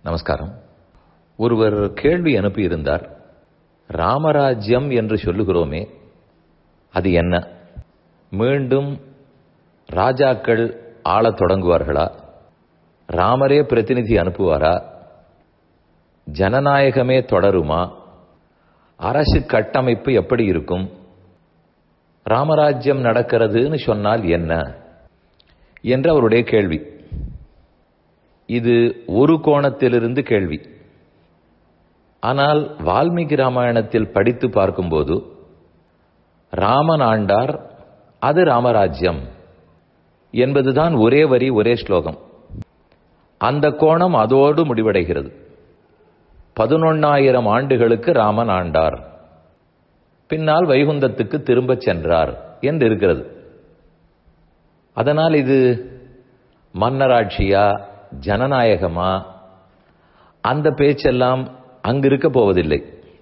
நமஸ்காரம் ஒருவர் கேள்வி அனுப்பியிருந்தார் ராமராஜ்யம் என்று சொல்லுகிறோமே அது என்ன மீண்டும் ராஜாக்கள் ஆளத் தொடங்குவார்களா ராமரே பிரதிநிதி அனுப்புவாரா ஜனநாயகமே தொடருமா அரசு கட்டமைப்பு எப்படி இருக்கும் ராமராஜ்யம் நடக்கிறதுன்னு சொன்னால் என்ன என்று அவருடைய கேள்வி இது ஒரு கோணத்திலிருந்து கேள்வி ஆனால் வால்மீகி ராமாயணத்தில் படித்து பார்க்கும்போது ராமன் ஆண்டார் அது ராமராஜ்யம் என்பதுதான் ஒரே வரி ஒரே ஸ்லோகம் அந்த கோணம் அதோடு முடிவடைகிறது பதினொன்னாயிரம் ஆண்டுகளுக்கு ராமன் ஆண்டார் பின்னால் வைகுந்தத்துக்கு திரும்பச் சென்றார் என்று இருக்கிறது அதனால் இது மன்னராட்சியா ஜனநாயகமா அந்த பேச்செல்லாம் அங்கு இருக்க போவதில்லை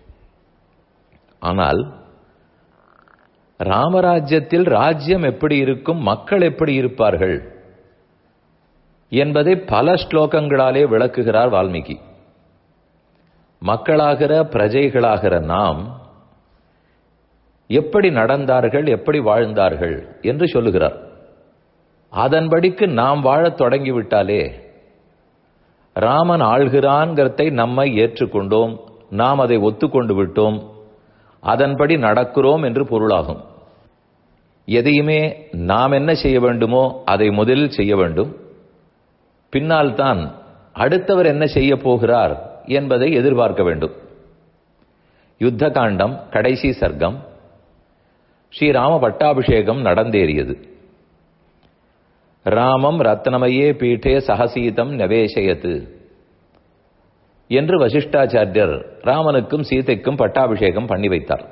ஆனால் ராமராஜ்யத்தில் ராஜ்யம் எப்படி இருக்கும் மக்கள் எப்படி இருப்பார்கள் என்பதை பல ஸ்லோகங்களாலே விளக்குகிறார் வால்மீகி மக்களாகிற பிரஜைகளாகிற நாம் எப்படி நடந்தார்கள் எப்படி வாழ்ந்தார்கள் என்று சொல்லுகிறார் அதன்படிக்கு நாம் வாழத் தொடங்கிவிட்டாலே ராமன் ஆள்கிறான்கிறதை நம்மை ஏற்றுக்கொண்டோம் நாம் அதை ஒத்துக்கொண்டு விட்டோம் அதன்படி நடக்கிறோம் என்று பொருளாகும் எதையுமே நாம் என்ன செய்ய வேண்டுமோ அதை முதலில் செய்ய வேண்டும் பின்னால் தான் அடுத்தவர் என்ன செய்ய போகிறார் என்பதை எதிர்பார்க்க வேண்டும் யுத்த காண்டம் கடைசி சர்க்கம் ஸ்ரீராம பட்டாபிஷேகம் நடந்தேறியது ராமம் ரத்னமயே பீட்டே சகசீதம் நவேசயத்து என்று வசிஷ்டாச்சாரியர் ராமனுக்கும் சீதைக்கும் பட்டாபிஷேகம் பண்ணி வைத்தார்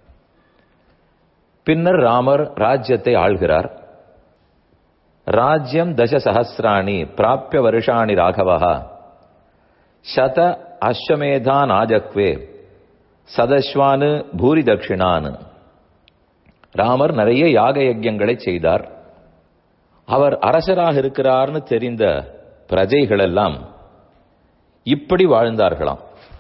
பின்னர் ராமர் ராஜ்யத்தை ஆள்கிறார் ராஜ்யம் தச சஹசிராணி பிராப்பிய வருஷாணி ராகவா சத அஸ்வமேதான் ஆஜக்வே சதஸ்வானு பூரி தட்சிணான் ராமர் நிறைய யாக யஜ்யங்களை செய்தார் அவர் அரசராக இருக்கிறார்னு தெரிந்த பிரஜைகள் எல்லாம் இப்படி வாழ்ந்தார்களாம்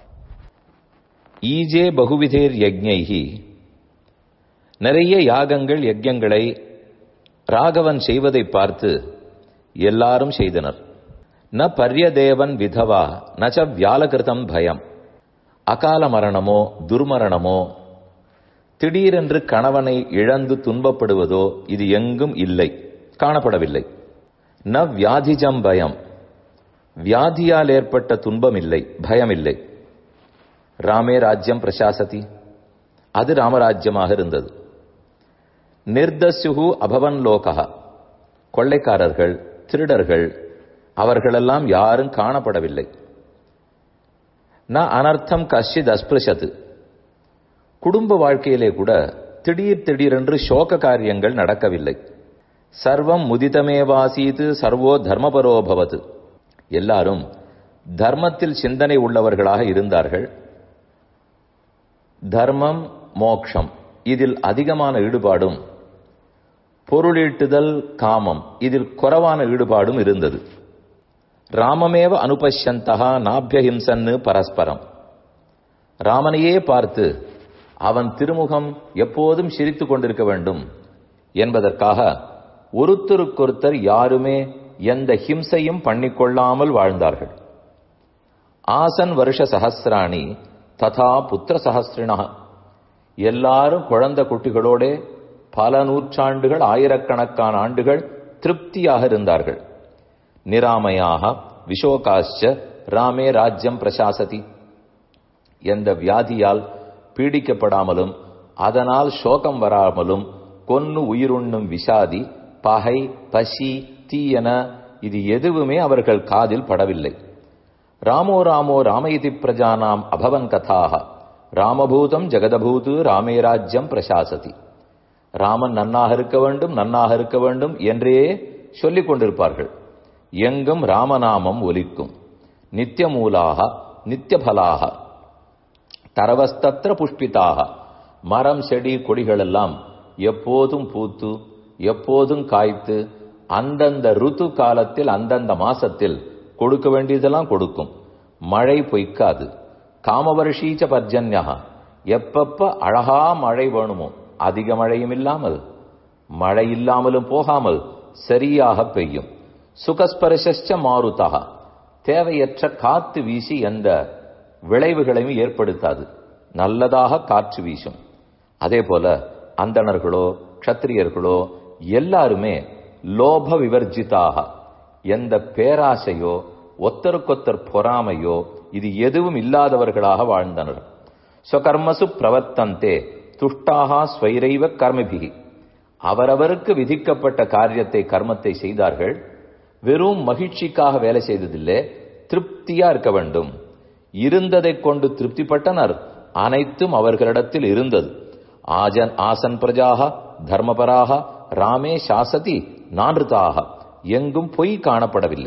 ஈஜே பகுவிதேர் யஜ்ஞைகி நிறைய யாகங்கள் யஜ்யங்களை ராகவன் செய்வதை பார்த்து எல்லாரும் செய்தனர் ந பர்யதேவன் விதவா நச்ச வியாலகிருதம் பயம் அகால மரணமோ துர்மரணமோ திடீரென்று கணவனை இழந்து துன்பப்படுவதோ இது எங்கும் இல்லை காணப்படவில்லை ந வியாதிஜம் பயம் வியாதியால் ஏற்பட்ட துன்பம் இல்லை பயம் இல்லை ராமே ராஜ்யம் பிரசாசதி அது ராமராஜ்யமாக இருந்தது நிர்தசுகு அபவன் லோகா கொள்ளைக்காரர்கள் திருடர்கள் அவர்களெல்லாம் யாரும் காணப்படவில்லை ந அனர்த்தம் கஷித் அஸ்பிருஷத்து குடும்ப வாழ்க்கையிலே கூட திடீர் திடீரென்று சோக காரியங்கள் நடக்கவில்லை சர்வம் முதிதமேவாசீது சர்வோ தர்மபரோபவது எல்லாரும் தர்மத்தில் சிந்தனை உள்ளவர்களாக இருந்தார்கள் தர்மம் மோக்ஷம் இதில் அதிகமான ஈடுபாடும் பொருளீட்டுதல் காமம் இதில் குறைவான ஈடுபாடும் இருந்தது ராமமேவ அனுபஷந்தகா நாபியஹிம்சன்னு பரஸ்பரம் ராமனையே பார்த்து அவன் திருமுகம் எப்போதும் சிரித்துக் கொண்டிருக்க வேண்டும் என்பதற்காக ஒருத்தருக்கொருத்தர் யாருமே எந்த ஹிம்சையும் பண்ணிக்கொள்ளாமல் வாழ்ந்தார்கள் ஆசன் வருஷ சகசிராணி ததா புத்திர சகசிரினா எல்லாரும் குழந்தை குட்டிகளோட பல நூற்றாண்டுகள் ஆயிரக்கணக்கான ஆண்டுகள் திருப்தியாக இருந்தார்கள் நிராமையாக விஷோகாச்ச ராமே ராஜ்யம் பிரசாசதி எந்த வியாதியால் பீடிக்கப்படாமலும் அதனால் சோகம் வராமலும் கொன்னு உயிருண்ணும் விஷாதி பகை பசி தீயன இது எதுவுமே அவர்கள் காதில் படவில்லை ராமோ ராமோ ராமயிதி பிரஜானாம் அபவன் கதாக ராமபூதம் ஜெகதபூது ராமே ராஜ்யம் பிரசாசதி ராமன் நன்னாக இருக்க வேண்டும் நன்னாக இருக்க வேண்டும் என்றே சொல்லிக் கொண்டிருப்பார்கள் எங்கும் ராமநாமம் ஒலிக்கும் நித்தியமூலாக நித்தியபலாக தரவஸ்தத்திர புஷ்பிதாக மரம் செடி கொடிகளெல்லாம் எப்போதும் பூத்து எப்போதும் காய்த்து அந்தந்த ருத்து காலத்தில் அந்தந்த மாசத்தில் கொடுக்க வேண்டியதெல்லாம் கொடுக்கும் மழை பொய்க்காது காமவர்ஷீச்ச பர்ஜன்யா எப்பப்ப அழகா மழை வேணுமோ அதிக மழையும் இல்லாமல் மழை இல்லாமலும் போகாமல் சரியாக பெய்யும் சுகஸ்பர்ஷ மாருதா தேவையற்ற காத்து வீசி எந்த விளைவுகளையும் ஏற்படுத்தாது நல்லதாக காற்று வீசும் அதே போல அந்தணர்களோ க்ஷத்திரியர்களோ எல்லாருமே லோப விவர்ஜிதாக எந்த பேராசையோ ஒத்தருக்கொத்தர் பொறாமையோ இது எதுவும் இல்லாதவர்களாக வாழ்ந்தனர் ஸ்வகர்மசு பிரவர்த்தந்தே துஷ்டாகா ஸ்வைரைவ கர்மபிகி அவரவருக்கு விதிக்கப்பட்ட காரியத்தை கர்மத்தை செய்தார்கள் வெறும் மகிழ்ச்சிக்காக வேலை செய்ததில்லை திருப்தியா இருக்க வேண்டும் இருந்ததை கொண்டு திருப்திப்பட்டனர் அனைத்தும் அவர்களிடத்தில் இருந்தது ஆஜன் ஆசன் பிரஜாக தர்மபராக ராமே சாசதி நான்ருதாக எங்கும் பொய் காணப்படவில்லை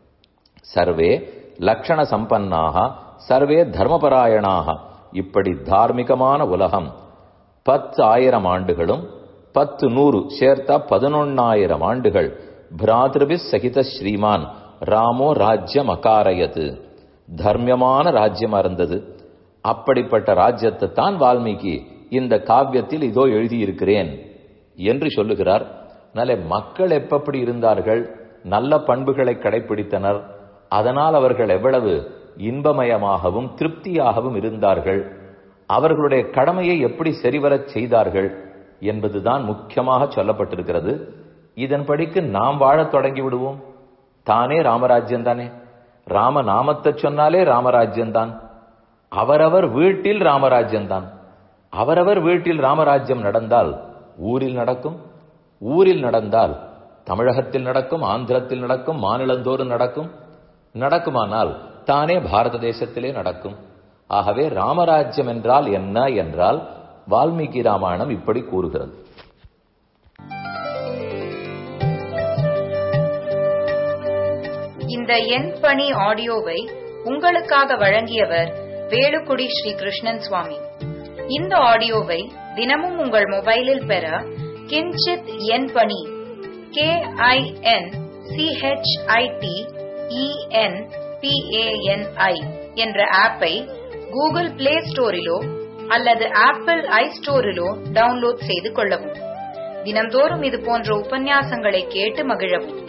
சர்வே லக்ஷண சம்பன்னாக சர்வே தர்மபராயணாக இப்படி தார்மீகமான உலகம் பத்து ஆயிரம் ஆண்டுகளும் பத்து நூறு சேர்த்தா பதினொன்னாயிரம் ஆண்டுகள் பிராதிருபிஸ் சகித ஸ்ரீமான் ராமோ ராஜ்யம் அகாரயது தர்மியமான ராஜ்யமா இருந்தது அப்படிப்பட்ட ராஜ்யத்தை தான் வால்மீகி இந்த காவியத்தில் இதோ எழுதியிருக்கிறேன் என்று சொல்லுகிறார் நல்ல மக்கள் எப்படி இருந்தார்கள் நல்ல பண்புகளை கடைபிடித்தனர் அதனால் அவர்கள் எவ்வளவு இன்பமயமாகவும் திருப்தியாகவும் இருந்தார்கள் அவர்களுடைய கடமையை எப்படி சரிவரச் செய்தார்கள் என்பதுதான் முக்கியமாக சொல்லப்பட்டிருக்கிறது இதன்படிக்கு நாம் வாழத் தொடங்கி விடுவோம் தானே ராமராஜ்யம் தானே ராம நாமத்தை சொன்னாலே ராமராஜ்யம் தான் அவரவர் வீட்டில் ராமராஜ்யம் தான் அவரவர் வீட்டில் ராமராஜ்யம் நடந்தால் ஊரில் நடக்கும் ஊரில் நடந்தால் தமிழகத்தில் நடக்கும் ஆந்திரத்தில் நடக்கும் மாநிலந்தோறும் நடக்கும் நடக்குமானால் தானே பாரத தேசத்திலே நடக்கும் ஆகவே ராமராஜ்யம் என்றால் என்ன என்றால் வால்மீகி ராமாயணம் இப்படி கூறுகிறது இந்த எண் பணி ஆடியோவை உங்களுக்காக வழங்கியவர் வேலுக்குடி ஸ்ரீ கிருஷ்ணன் சுவாமி இந்த ஆடியோவை தினமும் உங்கள் மொபைலில் பெற கிஞ்சித் எண் பணி கே ஐ என் சிஹெச்ஐடி இஎன் பிஏஎன்ஐ என்ற ஆப்பை கூகுள் பிளே ஸ்டோரிலோ அல்லது ஆப்பிள் ஐ ஸ்டோரிலோ டவுன்லோட் செய்து கொள்ளவும் தினம்தோறும் இது போன்ற உபன்யாசங்களை கேட்டு மகிழவும்